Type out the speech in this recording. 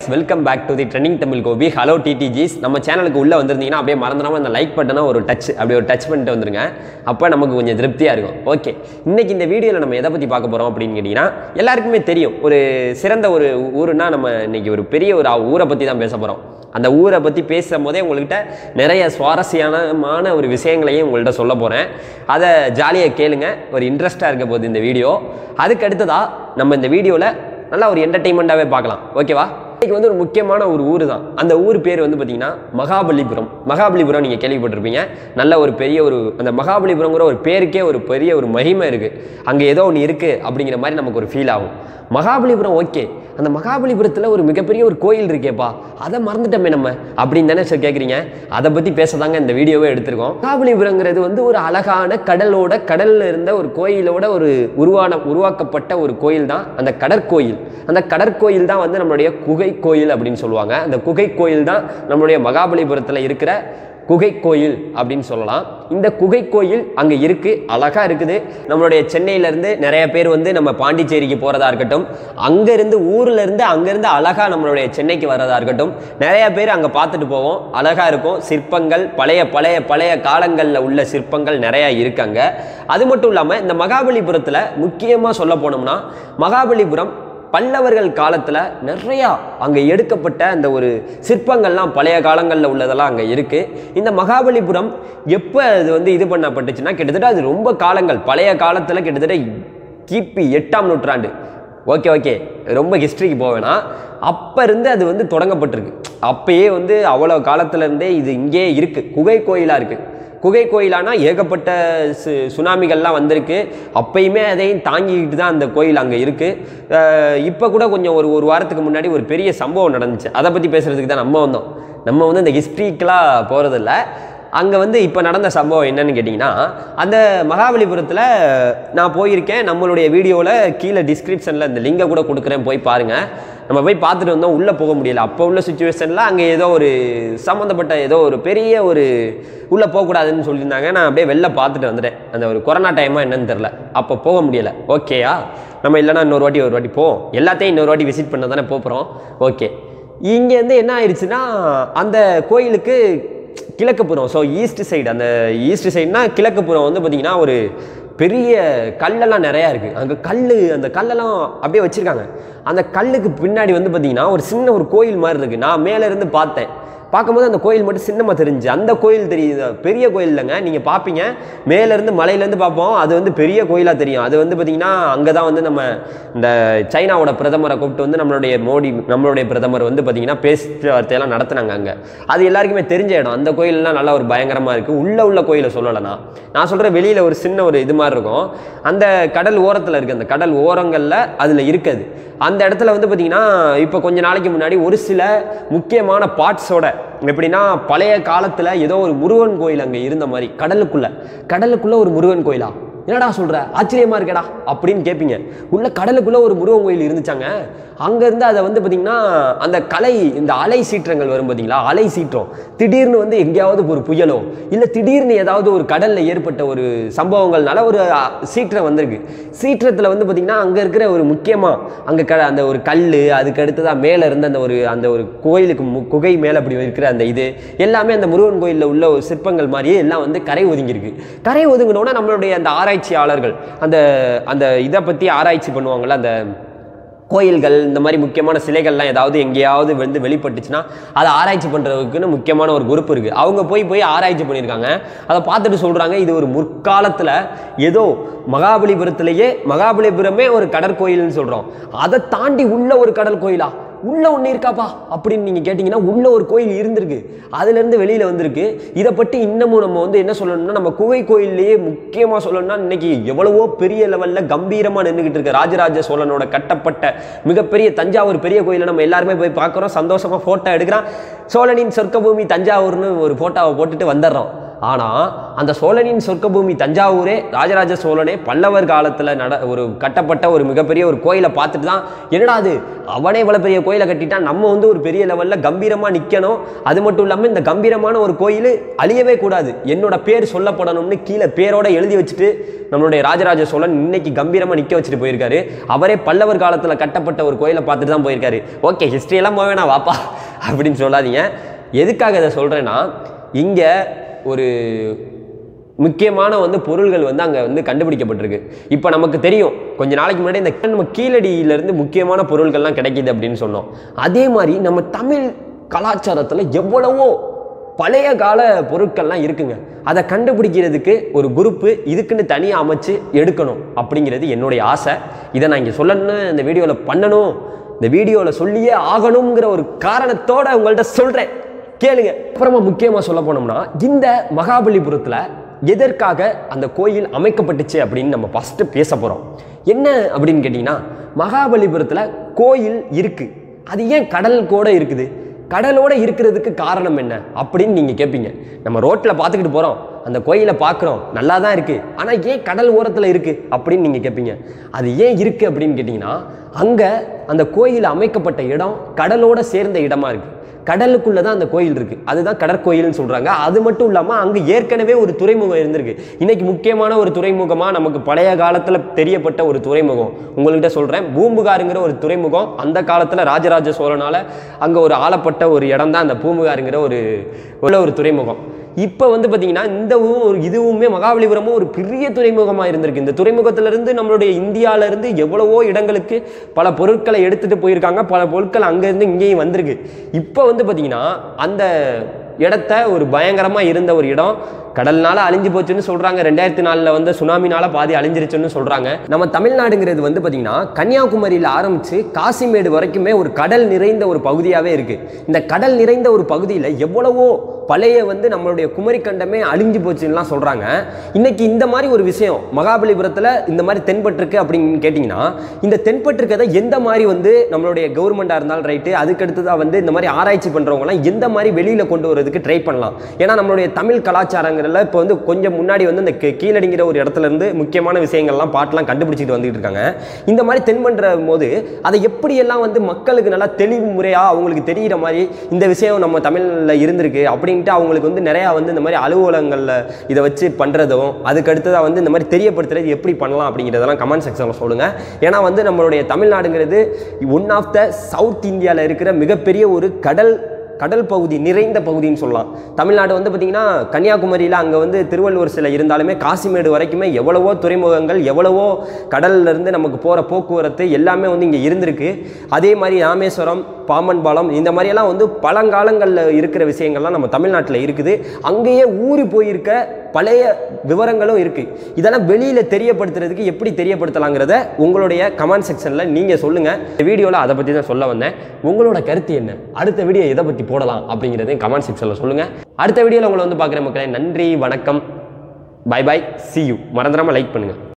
welcome back to the trending Tamil Gopi hello டிடிஜிஸ் நம்ம சேனலுக்கு உள்ளே வந்திருந்தீங்கன்னா அப்படியே மறந்துடாம அந்த லைக் பட்டனை ஒரு டச் அப்படியே ஒரு டச் பண்ணிட்டு வந்துருங்க அப்போ நமக்கு கொஞ்சம் திருப்தியாக இருக்கும் ஓகே இன்னைக்கு இந்த வீடியோவில் நம்ம எதை பற்றி பார்க்க போகிறோம் அப்படின்னு கேட்டிங்கன்னா எல்லாருக்குமே தெரியும் ஒரு சிறந்த ஒரு ஊருன்னா நம்ம இன்னைக்கு ஒரு பெரிய ஒரு ஊரை பற்றி தான் பேச போகிறோம் அந்த ஊரை பற்றி பேசும் போதே உங்கள்கிட்ட நிறைய சுவாரஸ்யமான ஒரு விஷயங்களையும் உங்கள்கிட்ட சொல்ல போகிறேன் அதை ஜாலியாக கேளுங்க ஒரு இன்ட்ரெஸ்ட்டாக இருக்க போகுது இந்த வீடியோ அதுக்கு அடுத்ததாக நம்ம இந்த வீடியோவில் நல்லா ஒரு என்டர்டெயின்மெண்ட்டாகவே பார்க்கலாம் ஓகேவா இன்னைக்கு வந்து ஒரு முக்கியமான ஒரு ஊர் தான் அந்த ஊர் பேர் வந்து பார்த்தீங்கன்னா மகாபலிபுரம் மகாபலிபுரம் நீங்கள் கேள்விப்பட்டிருப்பீங்க நல்ல ஒரு பெரிய ஒரு அந்த மகாபலிபுரங்கிற ஒரு பேருக்கே ஒரு பெரிய ஒரு மகிமை இருக்குது அங்கே ஏதோ ஒன்று இருக்குது அப்படிங்கிற மாதிரி நமக்கு ஒரு ஃபீல் ஆகும் மகாபலிபுரம் ஓகே அந்த மகாபலிபுரத்தில் ஒரு மிகப்பெரிய ஒரு கோயில் இருக்கேப்பா அதை மறந்துட்டோமே நம்ம அப்படின்னு தானே சார் கேட்குறீங்க அதை பற்றி பேசதாங்க இந்த வீடியோவே எடுத்திருக்கோம் மகாபலிபுரங்கிறது வந்து ஒரு அழகான கடலோட கடல்ல இருந்த ஒரு கோயிலோட ஒரு உருவான உருவாக்கப்பட்ட ஒரு கோயில் தான் அந்த கடற்கோயில் அந்த கடற்கோயில் தான் வந்து நம்மளுடைய குகை கோயில் அப்படின்னு சொல்லுவாங்க அந்த குகை கோயில் தான் நம்மளுடைய மகாபலிபுரத்தில் இருக்கிற குகை கோயில் அப்படின்னு சொல்லலாம் இந்த குகை கோயில் அங்கே இருக்குது அழகாக இருக்குது நம்மளுடைய சென்னையிலேருந்து நிறைய பேர் வந்து நம்ம பாண்டிச்சேரிக்கு போகிறதா இருக்கட்டும் அங்கேருந்து ஊர்லேருந்து அங்கேருந்து அழகாக நம்மளுடைய சென்னைக்கு வர்றதா இருக்கட்டும் நிறைய பேர் அங்கே பார்த்துட்டு போவோம் அழகாக இருக்கும் சிற்பங்கள் பழைய பழைய பழைய காலங்களில் உள்ள சிற்பங்கள் நிறையா இருக்காங்க அது மட்டும் இல்லாமல் இந்த மகாபலிபுரத்தில் முக்கியமாக சொல்ல போனோம்னா மகாபலிபுரம் பல்லவர்கள் காலத்தில் நிறையா அங்கே எடுக்கப்பட்ட அந்த ஒரு சிற்பங்கள்லாம் பழைய காலங்களில் உள்ளதெல்லாம் அங்கே இருக்குது இந்த மகாபலிபுரம் எப்போ அது வந்து இது பண்ணப்பட்டுச்சுன்னா கிட்டத்தட்ட அது ரொம்ப காலங்கள் பழைய காலத்தில் கிட்டத்தட்ட கிபி எட்டாம் நூற்றாண்டு ஓகே ஓகே ரொம்ப ஹிஸ்ட்ரிக்கு போவேனா அப்போ இருந்து அது வந்து தொடங்கப்பட்டிருக்கு அப்பயே வந்து அவ்வளோ காலத்துலேருந்தே இது இங்கே இருக்குது குகை கோயிலாக இருக்குது குகை கோயிலானா ஏகப்பட்ட சு சுனாமிகள்லாம் வந்திருக்கு அப்பயுமே அதையும் தாங்கிக்கிட்டு தான் அந்த கோயில் அங்கே இருக்குது இப்போ கூட கொஞ்சம் ஒரு ஒரு வாரத்துக்கு முன்னாடி ஒரு பெரிய சம்பவம் நடந்துச்சு அதை பற்றி பேசுகிறதுக்கு தான் நம்ம வந்தோம் நம்ம வந்து இந்த ஹிஸ்ட்ரிக்கெலாம் போகிறதில்ல அங்கே வந்து இப்போ நடந்த சம்பவம் என்னன்னு கேட்டிங்கன்னா அந்த மகாபலிபுரத்தில் நான் போயிருக்கேன் நம்மளுடைய வீடியோவில் கீழே டிஸ்கிரிப்ஷனில் இந்த லிங்கை கூட கொடுக்குறேன் போய் பாருங்கள் நம்ம போய் பார்த்துட்டு வந்தோம் உள்ளே போக முடியல அப்போ உள்ள சுச்சுவேஷனில் அங்கே ஏதோ ஒரு சம்மந்தப்பட்ட ஏதோ ஒரு பெரிய ஒரு உள்ளே போகக்கூடாதுன்னு சொல்லியிருந்தாங்க நான் அப்படியே வெளில பார்த்துட்டு வந்துட்டேன் அந்த ஒரு கொரோனா டைமாக என்னன்னு தெரில அப்போ போக முடியலை ஓகேயா நம்ம இல்லைனா இன்னொரு வாட்டி ஒரு வாட்டி போவோம் எல்லாத்தையும் இன்னொரு வாட்டி விசிட் பண்ண தானே போகிறோம் ஓகே இங்கேருந்து என்ன ஆயிடுச்சுன்னா அந்த கோயிலுக்கு கிழக்கு புறம் ஸோ ஈஸ்ட் சைடு அந்த ஈஸ்ட் சைடுனா கிழக்கு புறம் வந்து பார்த்திங்கன்னா ஒரு பெரிய கல்லெல்லாம் நிறையா இருக்குது அங்கே கல் அந்த கல்லெல்லாம் அப்படியே வச்சுருக்காங்க அந்த கல்லுக்கு பின்னாடி வந்து பார்த்திங்கன்னா ஒரு சின்ன ஒரு கோயில் மாதிரி இருக்குது நான் மேலே இருந்து பார்த்தேன் பார்க்கும்போது அந்த கோயில் மட்டும் சின்னமாக தெரிஞ்சு அந்த கோயில் தெரியுது பெரிய கோயில் இல்லைங்க நீங்கள் பார்ப்பீங்க மேலேருந்து மலையிலேருந்து பார்ப்போம் அது வந்து பெரிய கோயிலாக தெரியும் அது வந்து பார்த்திங்கன்னா அங்கே தான் வந்து நம்ம இந்த சைனாவோட பிரதமரை கூப்பிட்டு வந்து நம்மளுடைய மோடி நம்மளுடைய பிரதமர் வந்து பார்த்திங்கன்னா பேச்சுவார்த்தையெல்லாம் நடத்துனாங்க அங்கே அது எல்லாருக்குமே தெரிஞ்ச இடம் அந்த கோயிலெலாம் நல்லா ஒரு பயங்கரமாக இருக்குது உள்ளே உள்ள கோயிலை சொல்லலைண்ணா நான் சொல்கிற வெளியில் ஒரு சின்ன ஒரு இது மாதிரி இருக்கும் அந்த கடல் ஓரத்தில் இருக்குது அந்த கடல் ஓரங்களில் அதில் இருக்குது அந்த இடத்துல வந்து பார்த்திங்கன்னா இப்போ கொஞ்ச நாளைக்கு முன்னாடி ஒரு சில முக்கியமான பார்ட்ஸோட எப்படின்னா பழைய காலத்தில் ஏதோ ஒரு முருகன் கோயில் அங்கே இருந்த மாதிரி கடலுக்குள்ளே கடலுக்குள்ளே ஒரு முருகன் கோயிலா என்னடா சொல்கிற ஆச்சரியமாக இருக்கடா அப்படின்னு கேட்பீங்க உள்ள கடலுக்குள்ளே ஒரு முருகன் கோயில் இருந்துச்சாங்க அங்கேருந்து அதை வந்து பார்த்திங்கன்னா அந்த கலை இந்த அலை சீற்றங்கள் வரும் பார்த்தீங்களா அலை சீற்றம் திடீர்னு வந்து எங்கேயாவது ஒரு புயலோ இல்லை திடீர்னு ஏதாவது ஒரு கடலில் ஏற்பட்ட ஒரு சம்பவங்கள்னால ஒரு அ, சீற்றம் வந்திருக்கு சீற்றத்தில் வந்து பார்த்திங்கன்னா அங்கே இருக்கிற ஒரு முக்கியமாக அங்கே க அந்த ஒரு கல் அதுக்கு அடுத்ததாக மேலே இருந்த அந்த ஒரு அந்த ஒரு கோயிலுக்கு மு குகை மேலே அப்படி இருக்கிற அந்த இது எல்லாமே அந்த முருகன் கோயிலில் உள்ள ஒரு சிற்பங்கள் மாதிரியே எல்லாம் வந்து கரை ஒதுங்கியிருக்கு கரை ஒதுங்கினோன்னா நம்மளுடைய அந்த ஆராய்ச்சியாளர்கள் அந்த அந்த இதை பற்றி ஆராய்ச்சி பண்ணுவாங்கள்ல அந்த கோயில்கள் இந்த மாதிரி முக்கியமான சிலைகள்லாம் ஏதாவது எங்கேயாவது வந்து வெளிப்பட்டுச்சுன்னா அதை ஆராய்ச்சி பண்ணுறதுக்குன்னு முக்கியமான ஒரு குரூப் இருக்குது அவங்க போய் போய் ஆராய்ச்சி பண்ணியிருக்காங்க அதை பார்த்துட்டு சொல்கிறாங்க இது ஒரு முற்காலத்தில் ஏதோ மகாபலிபுரத்திலேயே மகாபலிபுரமே ஒரு கடற்கோயில்னு சொல்கிறோம் அதை தாண்டி உள்ள ஒரு கடல் கோயிலா உள்ள ஒன்று இருக்காப்பா அப்படின்னு நீங்கள் கேட்டிங்கன்னா உள்ள ஒரு கோயில் இருந்திருக்கு அதுலேருந்து வெளியில் வந்திருக்கு இதை பற்றி இன்னமும் நம்ம வந்து என்ன சொல்லணும்னா நம்ம குகை கோயில்லையே முக்கியமாக சொல்லணும்னா இன்னைக்கு எவ்வளவோ பெரிய லெவலில் கம்பீரமாக நின்றுக்கிட்டு இருக்கு ராஜராஜ சோழனோட கட்டப்பட்ட மிகப்பெரிய தஞ்சாவூர் பெரிய கோயிலை நம்ம எல்லாருமே போய் பார்க்குறோம் சந்தோஷமாக ஃபோட்டோ எடுக்கிறோம் சோழனின் சொர்க்க பூமி தஞ்சாவூர்னு ஒரு ஃபோட்டோவை போட்டுட்டு வந்துடுறோம் ஆனால் அந்த சோழனின் சொர்க்க பூமி தஞ்சாவூரே ராஜராஜ சோழனே பல்லவர் காலத்தில் நட ஒரு கட்டப்பட்ட ஒரு மிகப்பெரிய ஒரு கோயிலை பார்த்துட்டு தான் என்னடா அது அவனே இவ்வளோ பெரிய கோயிலை கட்டிட்டான் நம்ம வந்து ஒரு பெரிய லெவலில் கம்பீரமாக நிற்கணும் அது மட்டும் இல்லாமல் இந்த கம்பீரமான ஒரு கோயில் அழியவே கூடாது என்னோட பேர் சொல்லப்படணும்னு கீழே பேரோட எழுதி வச்சுட்டு நம்மளுடைய ராஜராஜ சோழன் இன்னைக்கு கம்பீரமாக நிற்க வச்சுட்டு போயிருக்காரு அவரே பல்லவர் காலத்தில் கட்டப்பட்ட ஒரு கோயிலை பார்த்துட்டு தான் போயிருக்காரு ஓகே ஹிஸ்ட்ரியெல்லாம் போக வேணாம் வாப்பா அப்படின்னு சொல்லாதீங்க எதுக்காக இதை சொல்கிறேன்னா இங்கே ஒரு முக்கியமான வந்து பொருள்கள் வந்து அங்கே வந்து கண்டுபிடிக்கப்பட்டிருக்கு இப்போ நமக்கு தெரியும் கொஞ்ச நாளைக்கு முன்னாடி இந்த நம்ம கீழடியிலேருந்து முக்கியமான பொருள்கள்லாம் கிடைக்கிது அப்படின்னு சொன்னோம் அதே மாதிரி நம்ம தமிழ் கலாச்சாரத்தில் எவ்வளவோ பழைய கால பொருட்கள்லாம் இருக்குங்க அதை கண்டுபிடிக்கிறதுக்கு ஒரு குரூப்பு இதுக்குன்னு தனியாக அமைச்சு எடுக்கணும் அப்படிங்கிறது என்னுடைய ஆசை இதை நான் இங்கே சொல்லணும்னு இந்த வீடியோவில் பண்ணணும் இந்த வீடியோவில் சொல்லியே ஆகணுங்கிற ஒரு காரணத்தோட உங்கள்கிட்ட சொல்கிறேன் கேளுங்க அப்புறமா முக்கியமாக சொல்ல போனோம்னா இந்த மகாபலிபுரத்தில் எதற்காக அந்த கோயில் அமைக்கப்பட்டுச்சு அப்படின்னு நம்ம ஃபஸ்ட்டு பேச போகிறோம் என்ன அப்படின்னு கேட்டிங்கன்னா மகாபலிபுரத்தில் கோயில் இருக்குது அது ஏன் கடல் கூட இருக்குது கடலோட இருக்கிறதுக்கு காரணம் என்ன அப்படின்னு நீங்கள் கேட்பீங்க நம்ம ரோட்டில் பார்த்துக்கிட்டு போகிறோம் அந்த கோயிலை பார்க்குறோம் நல்லா தான் இருக்குது ஆனால் ஏன் கடல் ஓரத்தில் இருக்குது அப்படின்னு நீங்கள் கேட்பீங்க அது ஏன் இருக்குது அப்படின்னு கேட்டிங்கன்னா அங்கே அந்த கோயில் அமைக்கப்பட்ட இடம் கடலோட சேர்ந்த இடமா இருக்குது கடலுக்குள்ளே தான் அந்த கோயில் இருக்குது அதுதான் கடற்கோயில்னு சொல்கிறாங்க அது மட்டும் இல்லாமல் அங்கே ஏற்கனவே ஒரு துறைமுகம் இருந்திருக்கு இன்னைக்கு முக்கியமான ஒரு துறைமுகமாக நமக்கு பழைய காலத்தில் தெரியப்பட்ட ஒரு துறைமுகம் உங்கள்கிட்ட சொல்கிறேன் பூம்புகாருங்கிற ஒரு துறைமுகம் அந்த காலத்தில் ராஜராஜ சோழனால் அங்கே ஒரு ஆளப்பட்ட ஒரு இடம் தான் அந்த பூம்புகாருங்கிற ஒரு உள்ள ஒரு துறைமுகம் இப்போ வந்து பார்த்தீங்கன்னா இந்த ஊ- ஒரு இதுவுமே மகாபலிபுரமும் ஒரு பெரிய துறைமுகமாக இருந்திருக்கு இந்த துறைமுகத்திலிருந்து நம்மளுடைய இந்தியாவிலேருந்து எவ்வளவோ இடங்களுக்கு பல பொருட்களை எடுத்துகிட்டு போயிருக்காங்க பல பொருட்கள் அங்கேருந்து இங்கேயும் வந்திருக்கு இப்போ வந்து பார்த்தீங்கன்னா அந்த இடத்த ஒரு பயங்கரமாக இருந்த ஒரு இடம் கடல்னால அழிஞ்சு போச்சுன்னு சொல்கிறாங்க ரெண்டாயிரத்தி நாலில் வந்து சுனாமினால பாதி அழிஞ்சிருச்சுன்னு சொல்கிறாங்க நம்ம தமிழ்நாடுங்கிறது வந்து பார்த்திங்கன்னா கன்னியாகுமரியில் ஆரம்பித்து காசிமேடு வரைக்குமே ஒரு கடல் நிறைந்த ஒரு பகுதியாகவே இருக்குது இந்த கடல் நிறைந்த ஒரு பகுதியில் எவ்வளவோ பழைய வந்து நம்மளுடைய குமரிக்கண்டமே அழிஞ்சு போச்சுன்னுலாம் சொல்கிறாங்க இன்னைக்கு இந்த மாதிரி ஒரு விஷயம் மகாபலிபுரத்தில் இந்த மாதிரி தென்பட்டிருக்கு அப்படின்னு கேட்டிங்கன்னா இந்த தென்பட்டிருக்கதை எந்த மாதிரி வந்து நம்மளுடைய கவர்மெண்ட்டாக இருந்தாலும் ரைட்டு அதுக்கடுத்ததாக வந்து இந்த மாதிரி ஆராய்ச்சி பண்ணுறவங்கலாம் எந்த மாதிரி வெளியில் கொண்டு வரதுக்கு ட்ரை பண்ணலாம் ஏன்னா நம்மளுடைய தமிழ் கலாச்சாரங்களில் இப்போ வந்து கொஞ்சம் முன்னாடி வந்து இந்த கீ- கீழடிங்கிற ஒரு இடத்துல இருந்து முக்கியமான விஷயங்கள்லாம் பாட்டெலாம் கண்டுபிடிச்சிட்டு வந்துட்டு இருக்காங்க இந்த மாதிரி தென்பண்ற போது அதை எப்படியெல்லாம் வந்து மக்களுக்கு நல்லா தெளிவு முறையாக அவங்களுக்கு தெரிகிற மாதிரி இந்த விஷயம் நம்ம தமிழில் இருந்திருக்கு அப்படின்ட்டு அவங்களுக்கு வந்து நிறையா வந்து இந்த மாதிரி அலுவலகங்களில் இதை வச்சு பண்ணுறதும் அதுக்கு அடுத்ததாக வந்து இந்த மாதிரி தெரியப்படுத்துறது எப்படி பண்ணலாம் அப்படிங்கிறதெல்லாம் கமெண்ட் செக்ஷனில் சொல்லுங்கள் ஏன்னா வந்து நம்மளுடைய தமிழ்நாடுங்கிறது ஒன் ஆஃப் த சவுத் இந்தியாவில் இருக்கிற மிகப்பெரிய ஒரு கடல் கடல் பகுதி நிறைந்த பகுதின்னு சொல்லலாம் தமிழ்நாடு வந்து பார்த்திங்கன்னா கன்னியாகுமரியில் அங்கே வந்து திருவள்ளுவர் சிலை இருந்தாலுமே காசிமேடு வரைக்குமே எவ்வளவோ துறைமுகங்கள் எவ்வளவோ கடல்ல இருந்து நமக்கு போகிற போக்குவரத்து எல்லாமே வந்து இங்கே இருந்திருக்கு அதே மாதிரி ராமேஸ்வரம் பாம்பன் பாலம் இந்த மாதிரியெல்லாம் வந்து பழங்காலங்களில் இருக்கிற விஷயங்கள்லாம் நம்ம தமிழ்நாட்டில் இருக்குது அங்கேயே ஊறி போயிருக்க பழைய விவரங்களும் இருக்குது இதெல்லாம் வெளியில் தெரியப்படுத்துறதுக்கு எப்படி தெரியப்படுத்தலாங்கிறத உங்களுடைய கமெண்ட் செக்ஷனில் நீங்கள் சொல்லுங்கள் இந்த வீடியோவில் அதை பற்றி தான் சொல்ல வந்தேன் உங்களோட கருத்து என்ன அடுத்த வீடியோ எதை பற்றி போடலாம் அப்படிங்கிறதையும் கமெண்ட் செக்ஷனில் சொல்லுங்கள் அடுத்த வீடியோவில் உங்களை வந்து பார்க்குற மக்களே நன்றி வணக்கம் பை பை see you மறந்துடாமல் லைக் பண்ணுங்கள்